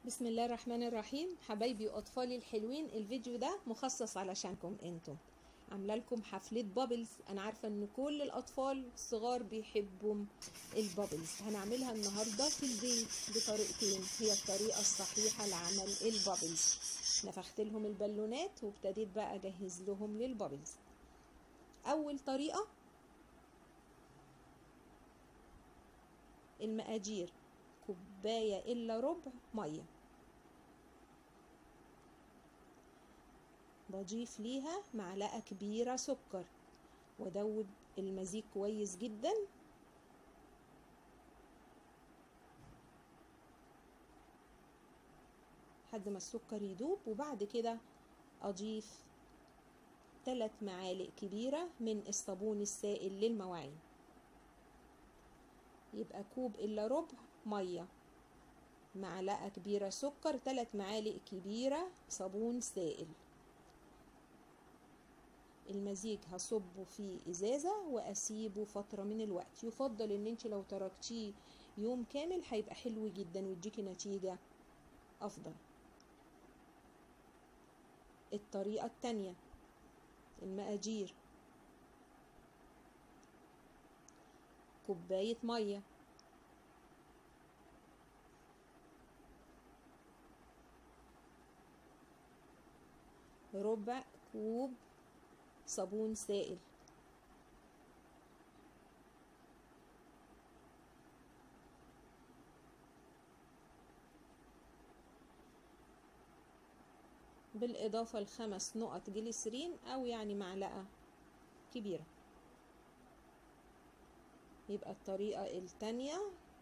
بسم الله الرحمن الرحيم حبايبي واطفالي الحلوين الفيديو ده مخصص علشانكم انتم عامله لكم حفله بابلز انا عارفه ان كل الاطفال الصغار بيحبوا البابلز هنعملها النهارده في البيت بطريقتين هي الطريقه الصحيحه لعمل البابلز نفخت لهم البالونات وابتديت بقى اجهز لهم للبابلز اول طريقه المقادير كوبايه الا ربع ميه بضيف ليها معلقة كبيرة سكر وادوب المزيج كويس جدا لحد ما السكر يدوب وبعد كده اضيف ثلاث معالق كبيرة من الصابون السائل للمواعين يبقى كوب الا ربع ميه معلقة كبيرة سكر ثلاث معالق كبيرة صابون سائل المزيج هصبه في ازازة واسيبه فترة من الوقت يفضل ان انت لو تركتيه يوم كامل هيبقى حلو جدا ويديكي نتيجة افضل الطريقة التانية المقادير كوباية مية ربع كوب صابون سائل بالإضافة لخمس نقط جليسرين أو يعني معلقة كبيرة يبقى الطريقة التانية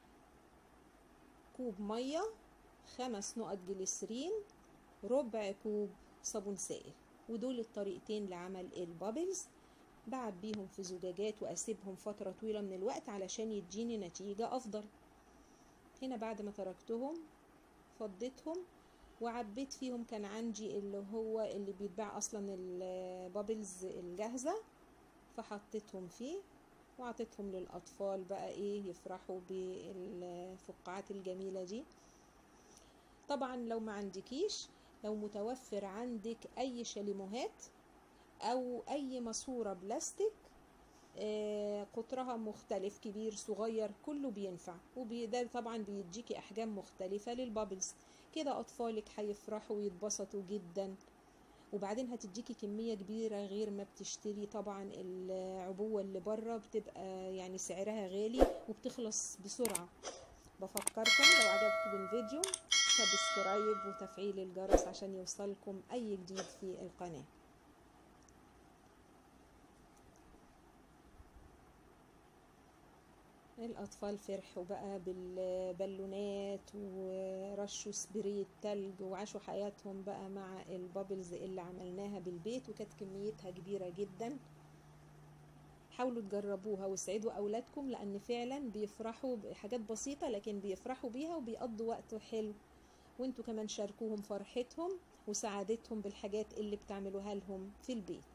كوب مية خمس نقط جليسرين ربع كوب صابون سائل ودول الطريقتين لعمل البابلز بعب بيهم في زجاجات واسيبهم فترة طويلة من الوقت علشان يديني نتيجة افضل هنا بعد ما تركتهم فضيتهم وعبيت فيهم كان عندي اللي هو اللي بيتباع اصلا البابلز الجاهزة فحطيتهم فيه وعطيتهم للاطفال بقى ايه يفرحوا بالفقاعات الجميلة دي طبعا لو ما عندكيش لو متوفر عندك اي شاليموهات او اي ماسوره بلاستيك آه قطرها مختلف كبير صغير كله بينفع وده طبعا بيديكي احجام مختلفه للبابلز كده اطفالك هيفرحوا ويتبسطوا جدا وبعدين هتديكي كمية كبيرة غير ما بتشتري طبعا العبوة اللي بره بتبقى يعني سعرها غالي وبتخلص بسرعة بفكركم لو عجبكم الفيديو سبسكرايب وتفعيل الجرس عشان يوصلكم اي جديد في القناة الاطفال فرحوا بقى بالبالونات ورشوا سبريت تلج وعاشوا حياتهم بقى مع البابلز اللي عملناها بالبيت وكانت كميتها كبيرة جدا حاولوا تجربوها واسعدوا اولادكم لان فعلا بيفرحوا بحاجات بسيطة لكن بيفرحوا بيها وبيقضوا وقت حلو وانتوا كمان شاركوهم فرحتهم وسعادتهم بالحاجات اللي بتعملوها لهم في البيت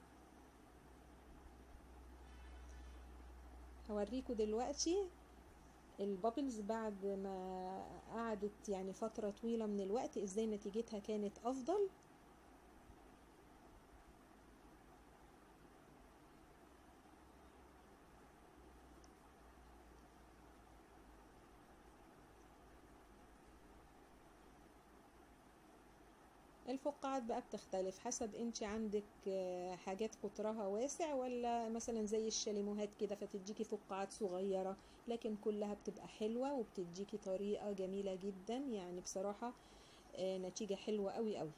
هوريكم دلوقتي البابلز بعد ما قعدت يعني فترة طويلة من الوقت ازاي نتيجتها كانت افضل الفقاعات بقى بتختلف حسب انت عندك حاجات قطرها واسع ولا مثلا زي الشاليموهات كده فتديكي فقاعات صغيرة لكن كلها بتبقى حلوة وبتديكي طريقة جميلة جدا يعني بصراحة نتيجة حلوة قوي قوي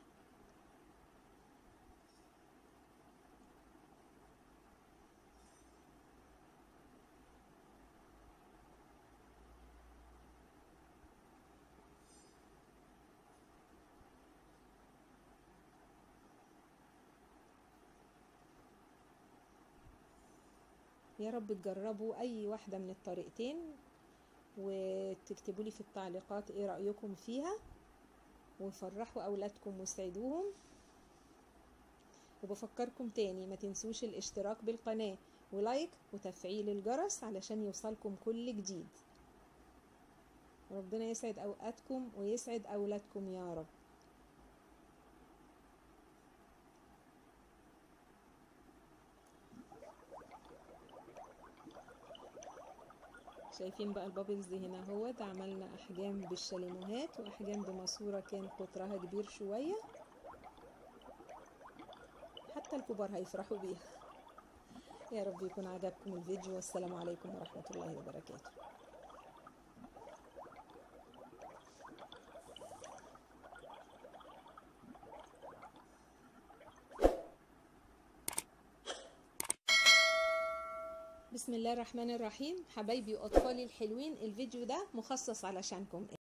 يا رب تجربوا اي واحدة من الطريقتين وتكتبوا لي في التعليقات ايه رأيكم فيها وفرحوا اولادكم وسعدوهم وبفكركم تاني ما تنسوش الاشتراك بالقناة ولايك وتفعيل الجرس علشان يوصلكم كل جديد ربنا يسعد اوقاتكم ويسعد اولادكم يا رب شايفين بقى البابلز دي هنا اهوت عملنا احجام بالشاليموهات واحجام بماسوره كان قطرها كبير شويه حتى الكبار هيفرحوا بيها يا رب يكون عجبكم الفيديو والسلام عليكم ورحمه الله وبركاته بسم الله الرحمن الرحيم حبايبي واطفالي الحلوين الفيديو ده مخصص علشانكم